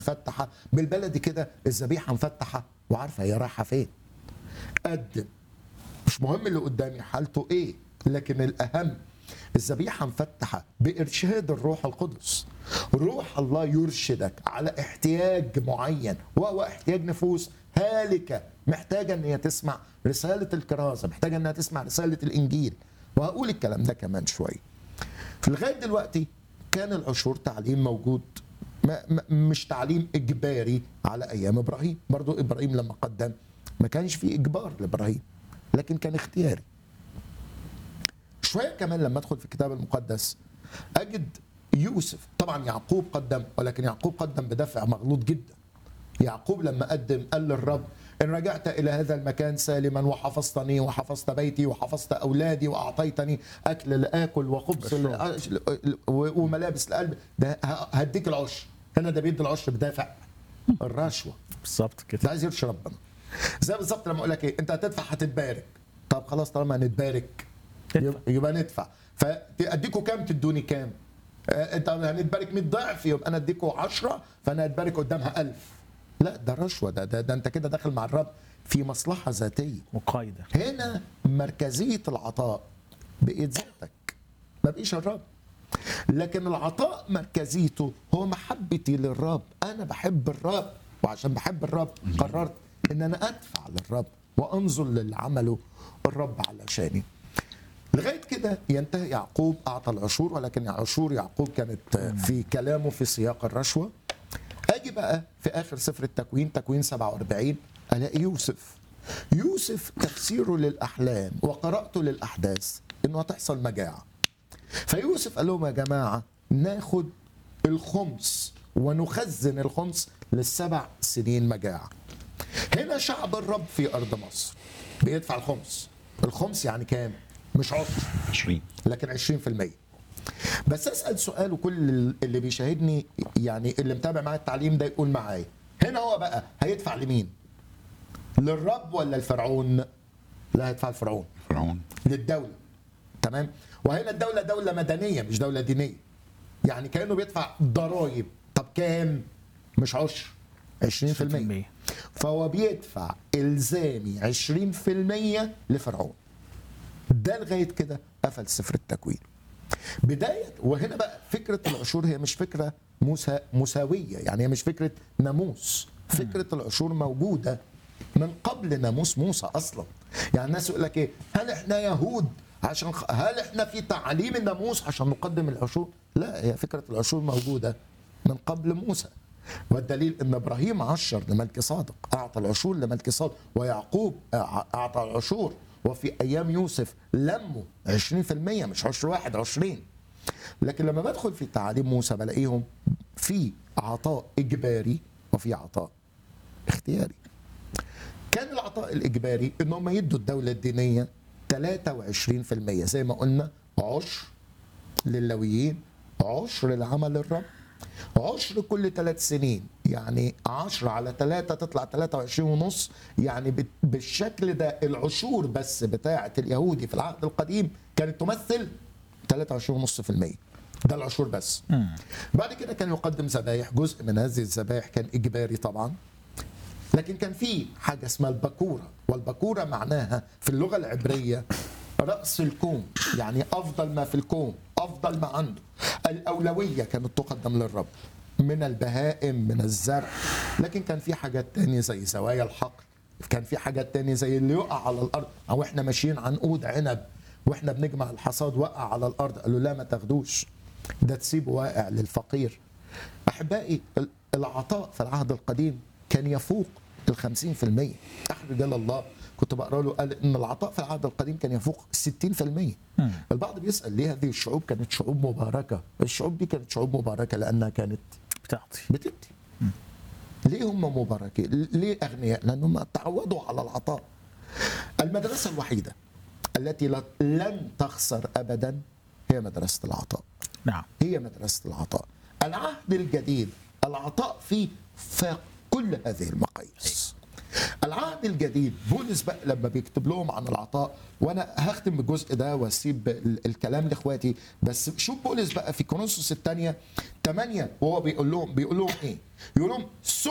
مفتحه بالبلدي كده الذبيحه مفتحه وعارفه هي رايحه فين قدم مش مهم اللي قدامي حالته ايه لكن الاهم الذبيحه مفتحه بارشاد الروح القدس روح الله يرشدك على احتياج معين وهو احتياج نفوس هالكه محتاجه ان هي تسمع رساله الكرازه محتاجه انها تسمع رساله الانجيل وهقول الكلام ده كمان شويه في لغايه دلوقتي كان العشور تعليم موجود ما ما مش تعليم اجباري على ايام ابراهيم برضو ابراهيم لما قدم ما كانش في اجبار لابراهيم لكن كان اختياري شويه كمان لما ادخل في الكتاب المقدس اجد يوسف طبعا يعقوب قدم ولكن يعقوب قدم بدافع مغلوط جدا يعقوب لما قدم قال للرب ان رجعت الى هذا المكان سالما وحفظتني وحفظت بيتي وحفظت اولادي واعطيتني اكل لاكل وخبز لأ- وملابس لقلب ده هديك العشر هنا ده بيدي العشر بدافع الرشوه بالظبط ده كده عايز يرشي ربنا زي بالظبط لما اقول لك ايه انت هتدفع هتتبارك طب خلاص طالما هنتبارك ندفع. يبقى- يبقى ندفع فاديكوا كام تدوني كام آه، انت هنتبارك 100 ضعف يبقى انا اديكوا 10 فانا هتبارك قدامها 1000 لا ده رشوه ده, ده ده انت كده داخل مع الرب في مصلحه ذاتيه مقايضه هنا مركزيه العطاء بايد ذاتك ما بقيش الرب لكن العطاء مركزيته هو محبتي للرب انا بحب الرب وعشان بحب الرب قررت ان انا ادفع للرب وانظر للي عمله الرب علشاني لغايه كده ينتهي يعقوب اعطى العشور ولكن عشور يعقوب كانت في كلامه في سياق الرشوه اجي بقى في اخر سفر التكوين تكوين 47 الاقي يوسف يوسف تفسيره للاحلام وقراءته للاحداث انه هتحصل مجاعه فيوسف قال لهم يا جماعه ناخد الخمس ونخزن الخمس للسبع سنين مجاعه هنا شعب الرب في ارض مصر بيدفع الخمس الخمس يعني كام مش عشر 20 لكن 20% بس اسال سؤال وكل اللي بيشاهدني يعني اللي متابع معايا التعليم ده يقول معايا هنا هو بقى هيدفع لمين للرب ولا الفرعون لا هيدفع الفرعون فرعون للدوله تمام وهنا الدوله دوله مدنيه مش دوله دينيه يعني كانه بيدفع ضرائب طب كام مش عشر 20% 20%. فهو بيدفع الزامي 20% لفرعون ده لغايه كده قفل سفر التكوين بدايه وهنا بقى فكره العشور هي مش فكره مسا مساويه يعني هي مش فكره ناموس فكره العشور موجوده من قبل ناموس موسى اصلا يعني الناس يقول لك ايه هل احنا يهود عشان خ- هل احنا في تعليم الناموس عشان نقدم العشور لا هي فكره العشور موجوده من قبل موسى والدليل ان ابراهيم عشر لملك صادق اعطى العشور لملك صادق ويعقوب أع- اعطى العشور وفي ايام يوسف لموا 20% مش عشر واحد 20 لكن لما بدخل في تعاليم موسى بلاقيهم في عطاء اجباري وفي عطاء اختياري كان العطاء الاجباري ان هم يدوا الدوله الدينيه 23% زي ما قلنا عشر للويين عشر لعمل الرب عشر كل ثلاث سنين يعني 10 على 3 تطلع 23 ونص يعني بت- بالشكل ده العشور بس بتاعة اليهودي في العهد القديم كانت تمثل 23 ونص في المية ده العشور بس بعد كده كان يقدم ذبايح جزء من هذه الذبايح كان إجباري طبعا لكن كان في حاجه اسمها البكوره والبكوره معناها في اللغه العبريه راس الكون يعني افضل ما في الكون افضل ما عنده الاولويه كانت تقدم للرب من البهائم من الزرع لكن كان في حاجات تانية زي زوايا الحقل كان في حاجات تانية زي اللي يقع على الارض او احنا ماشيين عنقود عنب واحنا بنجمع الحصاد وقع على الارض قالوا لا ما تاخدوش ده تسيبه واقع للفقير احبائي ال- العطاء في العهد القديم كان يفوق ال 50% احد رجال الله كنت بقرا له قال ان العطاء في العهد القديم كان يفوق 60% البعض بيسال ليه هذه الشعوب كانت شعوب مباركه الشعوب دي كانت شعوب مباركه لانها كانت بتعطي بتدي ليه هم مباركين ليه اغنياء لانهم تعودوا على العطاء المدرسه الوحيده التي لا- لن تخسر ابدا هي مدرسه العطاء نعم هي مدرسة العطاء العهد الجديد العطاء فيه فاق كل هذه المقاييس العهد الجديد بولس بقى لما بيكتب لهم عن العطاء وانا هختم بالجزء ده واسيب ال- الكلام لاخواتي بس شوف بولس بقى في كورنثوس الثانيه 8 وهو بيقول لهم بيقول لهم ايه؟ يقول لهم